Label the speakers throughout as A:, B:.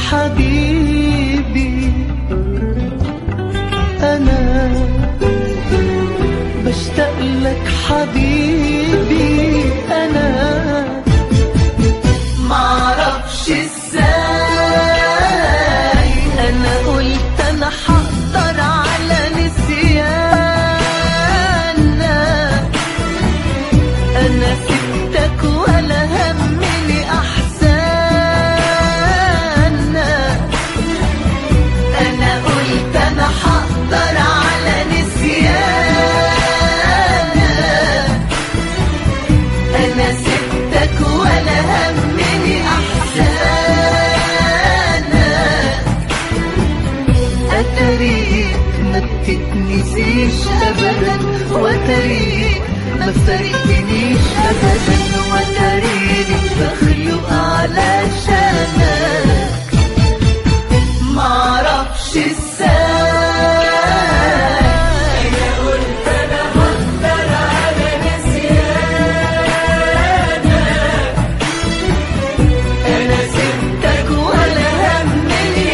A: حبيبي أنا بشتاق لك حبيبي أنا معرفش ازاي أنا قلت أنا حقدر على نسيانك أنا سبتك ولا همني أحزانك أنا قلت أنا حقدر على نسيانك أنا سبتك ولا همني أحزانك أتريك ما بتتنسيش أبدا وأتريك ما فرقتنيش أبدا وأتريك بخلق علشانك معرفش ازاي
B: أنا قلت أنا هقدر على نسيانك
A: أنا سبتك ولا همني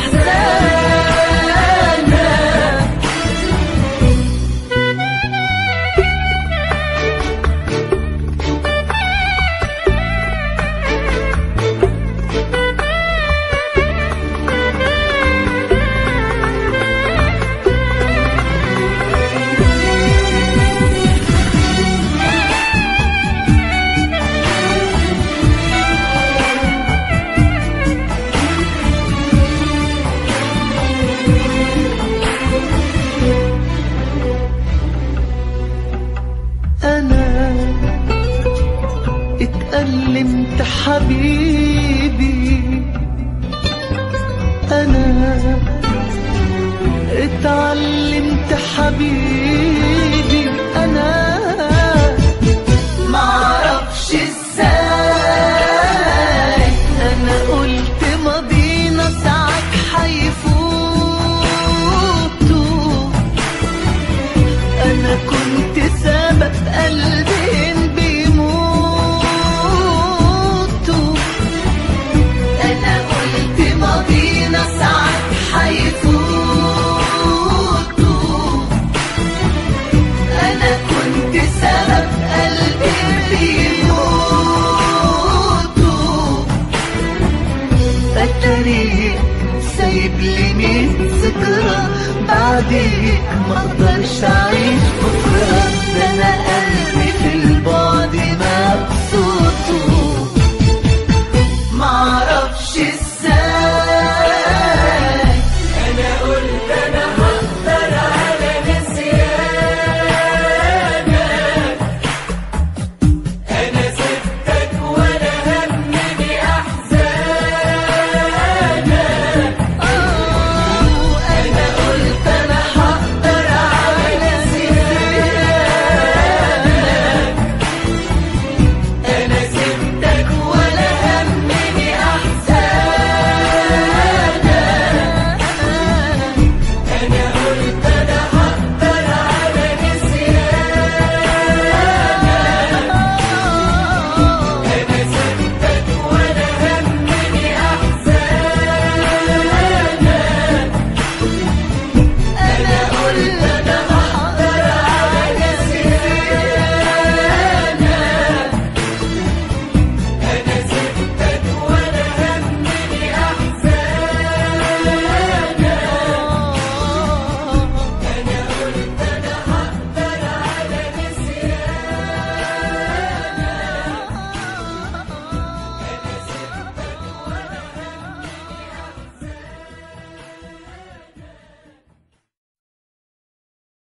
A: أحزانك أنا اتألمت حبيبي أنا اتعلمت حبيبي أنا معرفش ازاي أنا قلت ماضينا ساعات حيفوتوا أنا كنت سبب قلبين بيموتوا أنا قلت ماضينا ساعات حيفوتوا أنا كنت سبب قلبين بيموتوا الطريق سايب لي ميت ذكرى بعديك ما اقدرش اعيش بكره ده انا قلبي